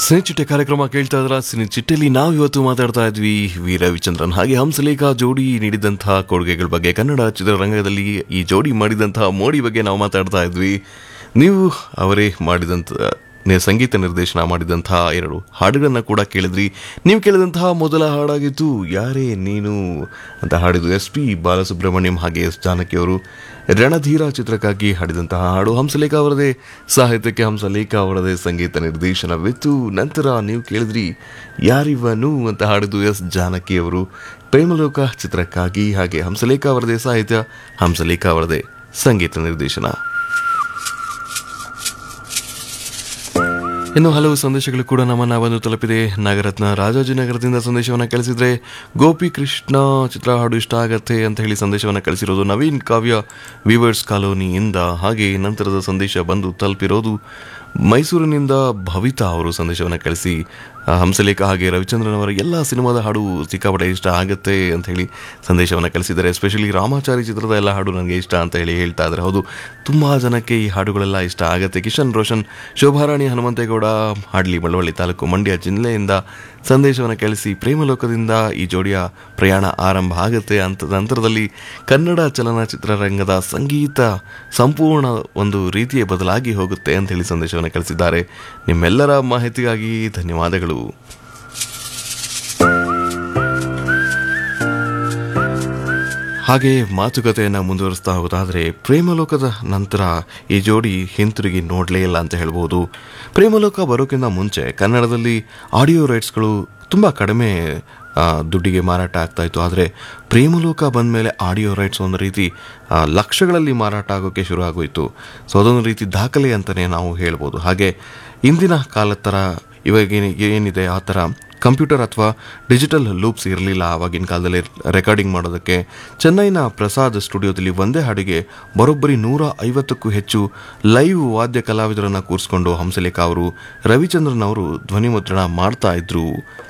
cine ಚಿಟ್ಟೆ ಕಾರ್ಯಕ್ರಮ ಕೇಳ್ತಾ ಇದ್ರ ಸಿನಿ ಚಿಟ್ಟೆಲಿ ನಾವು ಇವತ್ತು ಮಾತಾಡ್ತಾ ಇದ್ವಿ ವಿ ರವಿಚಂದ್ರನ್ ಹಾಗೆ ಹಂಸಲೇಖ ಜೋಡಿ ನೀಡಿದಂತಹ ಕೊಡುಗೆಗಳ ಬಗ್ಗೆ ಕನ್ನಡ ಚಿತ್ರರಂಗದಲ್ಲಿ ಈ ಜೋಡಿ ಮಾಡಿದಂತಹ ಮೋಡಿ ಬಗ್ಗೆ ನಾವು ಮಾತಾಡ್ತಾ ಇದ್ವಿ ನೀವು ಅವರೇ ಮಾಡಿದಂಥ ನೆ- ಸಂಗೀತ ನಿರ್ದೇಶನ ಮಾಡಿದಂತಹ ಎರಡು ಹಾಡುಗಳನ್ನ ಕೂಡ ಕೇಳಿದ್ರಿ ನೀವು ಕೇಳಿದಂತಹ ಮೊದಲ ಹಾಡಾಗಿತ್ತು ಯಾರೇ ನೀನು ಅಂತ ಹಾಡಿದ್ದು ಎಸ್ ಪಿ ಬಾಲಸುಬ್ರಹ್ಮಣ್ಯಂ ಹಾಗೆ ಎಸ್ ಜಾನಕಿ ಅವರು ರಣಧೀರ ಚಿತ್ರಕ್ಕಾಗಿ ಹಾಡಿದಂತಹ ಹಾಡು ಹಂಸಲೇಖ ಅವರದೇ ಸಾಹಿತ್ಯಕ್ಕೆ ಹಂಸಲೇಖ ಅವರದೇ ಸಂಗೀತ ನಿರ್ದೇಶನವಿತ್ತು ನಂತರ ನೀವು ಕೇಳಿದ್ರಿ ಯಾರಿವನು ಅಂತ ಹಾಡಿದ್ದು ಎಸ್ ಜಾನಕಿ ಅವರು ಪ್ರೇಮಲೋಕ ಚಿತ್ರಕ್ಕಾಗಿ ಹಾಗೆ ಹಂಸಲೇಖ ಅವರದೇ ಸಾಹಿತ್ಯ ಹಂಸಲೇಖ ಅವರದೇ ಸಂಗೀತ ನಿರ್ದೇಶನ ಇನ್ನು ಹಲವು ಸಂದೇಶಗಳು ಕೂಡ ನಮ್ಮನ್ನ ಬಂದು ತಲುಪಿದೆ ನಾಗರತ್ನ ರಾಜಾಜಿನಗರದಿಂದ ಸಂದೇಶವನ್ನ ಕಳಿಸಿದ್ರೆ ಗೋಪಿ ಕೃಷ್ಣ ಚಿತ್ರ ಹಾಡು ಇಷ್ಟ ಆಗತ್ತೆ ಅಂತ ಹೇಳಿ ಸಂದೇಶವನ್ನ ಕಳಿಸಿರೋದು ನವೀನ್ ಕಾವ್ಯ ವಿವರ್ಸ್ ಕಾಲೋನಿಯಿಂದ ಹಾಗೆ ನಂತರದ ಸಂದೇಶ ಬಂದು ತಲುಪಿರೋದು ಮೈಸೂರಿನಿಂದ ಭವಿತಾ ಅವರು ಸಂದೇಶವನ್ನ ಕಳಿಸಿ ಆ, ಹಂಸಲೇಖ ಹಾಗೆ ರವಿಚಂದ್ರನ್ ಅವರ ಎಲ್ಲ ಸಿನಿಮಾದ ಹಾಡು ಸಿಕ್ಕಾಪಟ್ಟೆ ಇಷ್ಟ ಆಗತ್ತೆ ಅಂತ ಹೇಳಿ ಸಂದೇಶವನ್ನು ಕಳಿಸಿದ್ದಾರೆ ಎಸ್ಪೆಷಲಿ ರಾಮಾಚಾರಿ ಚಿತ್ರದ ಎಲ್ಲ ಹಾಡು ನನಗೆ ಇಷ್ಟ ಅಂತ ಹೇಳಿ ಹೇಳ್ತಾ ಇದ್ದಾರೆ ಹೌದು ತುಂಬ ಜನಕ್ಕೆ ಈ ಹಾಡುಗಳೆಲ್ಲ ಇಷ್ಟ ಆಗತ್ತೆ ಕಿಶನ್ ರೋಷನ್ ಶೋಭಾರಾಣಿ ಹನುಮಂತೇಗೌಡ ಹಾಡ್ಲಿ ಮಳವಳ್ಳಿ ತಾಲೂಕು ಮಂಡ್ಯ ಜಿಲ್ಲೆಯಿಂದ ಸಂದೇಶವನ್ನು ಕಳಿಸಿ ಪ್ರೇಮಲೋಕದಿಂದ ಈ ಜೋಡಿಯ ಪ್ರಯಾಣ ಆರಂಭ ಆಗುತ್ತೆ ಅಂತ ನಂತರದಲ್ಲಿ ಕನ್ನಡ ಚಲನಚಿತ್ರರಂಗದ ಸಂಗೀತ ಸಂಪೂರ್ಣ ಒಂದು ರೀತಿಯ ಬದಲಾಗಿ ಹೋಗುತ್ತೆ ಅಂತ ಹೇಳಿ ಸಂದೇಶವನ್ನು ಕಳಿಸಿದ್ದಾರೆ ನಿಮ್ಮೆಲ್ಲರ ಮಾಹಿತಿಗಾಗಿ ಧನ್ಯವಾದಗಳು ಹಾಗೆ ಮಾತುಕತೆಯನ್ನು ಮುಂದುವರಿಸ್ತಾ ಹೋಗೋದಾದರೆ ಪ್ರೇಮಲೋಕದ ನಂತರ ಈ ಜೋಡಿ ಹಿಂತಿರುಗಿ ನೋಡಲೇ ಇಲ್ಲ ಅಂತ ಹೇಳ್ಬೋದು ಪ್ರೇಮಲೋಕ ಬರೋಕ್ಕಿಂತ ಮುಂಚೆ ಕನ್ನಡದಲ್ಲಿ ಆಡಿಯೋ ರೈಟ್ಸ್ಗಳು ತುಂಬ ಕಡಿಮೆ ಆ, ದುಡ್ಡಿಗೆ ಮಾರಾಟ ಆಗ್ತಾ ಇತ್ತು ಆದರೆ ಪ್ರೇಮಲೋಕ ಬಂದ ಮೇಲೆ ಆಡಿಯೋ ರೈಟ್ಸ್ ಒಂದು ರೀತಿ ಆ, ಲಕ್ಷಗಳಲ್ಲಿ ಮಾರಾಟ ಆಗೋಕ್ಕೆ ಶುರು ಆಗೋಯಿತು ಸೊ ಅದೊಂದು ರೀತಿ ದಾಖಲೆ ಅಂತಲೇ ನಾವು ಹೇಳ್ಬೋದು ಹಾಗೆ ಇಂದಿನ ಕಾಲದ ಥರ ಇವಾಗ ಏನ್- ಏನಿದೆ ಆ ಥರ ಕಂಪ್ಯೂಟರ್ ಅಥವಾ ಡಿಜಿಟಲ್ ಲೂಪ್ಸ್ ಇರಲಿಲ್ಲ ಆವಾಗಿನ ಕಾಲದಲ್ಲಿ ರೆಕಾರ್ಡಿಂಗ್ ಮಾಡೋದಕ್ಕೆ ಚೆನ್ನೈನ ಪ್ರಸಾದ್ ಸ್ಟುಡಿಯೋದಲ್ಲಿ ಒಂದೇ ಹಾಡಿಗೆ ಬರೋಬ್ಬರಿ ನೂರ ಐವತ್ತಕ್ಕೂ ಹೆಚ್ಚು ಲೈವ್ ವಾದ್ಯ ಕಲಾವಿದರನ್ನ ಕೂರಿಸ್ಕೊಂಡು ಹಂಸಲೇಖ ಅವರು ರವಿಚಂದ್ರನ್ ಅವರು ಧ್ವನಿ ಮುದ್ರಣ ಮಾಡ್ತಾ ಇದ್ರು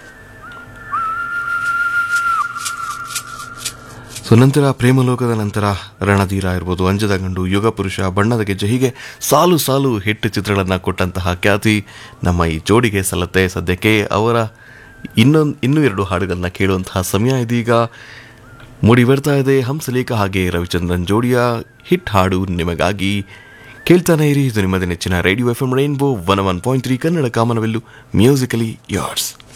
ಸೊ ನಂತರ ಪ್ರೇಮಲೋಕದ ನಂತರ ರಣಧೀರ ಇರ್ಬೋದು ಅಂಜದ ಗಂಡು ಯುಗ ಪುರುಷ ಬಣ್ಣದ ಗೆಜ್ಜೆ ಹೀಗೆ ಸಾಲು ಸಾಲು ಹಿಟ್ ಚಿತ್ರಗಳನ್ನು ಕೊಟ್ಟಂತಹ ಖ್ಯಾತಿ ನಮ್ಮ ಈ ಜೋಡಿಗೆ ಸಲ್ಲತ್ತೆ ಸದ್ಯಕ್ಕೆ ಅವರ ಇನ್ನೊಂದು ಇನ್ನೂ ಎರಡು ಹಾಡುಗಳನ್ನ ಕೇಳುವಂತಹ ಸಮಯ ಇದೀಗ ಮೂಡಿ ಬರ್ತಾ ಇದೆ ಹಂಸಲೇಖ ಹಾಗೆ ರವಿಚಂದ್ರನ್ ಜೋಡಿಯ ಹಿಟ್ ಹಾಡು ನಿಮಗಾಗಿ ಕೇಳ್ತಾನೆ ಇರಿ ಇದು ನಿಮ್ಮದೇ ನೆಚ್ಚಿನ radio F M rainbow one one point three Kannada ಕಾಮನವೆಲ್ಲು ಮ್ಯೂಸಿಕಲಿ ಯಾರ್ಸ್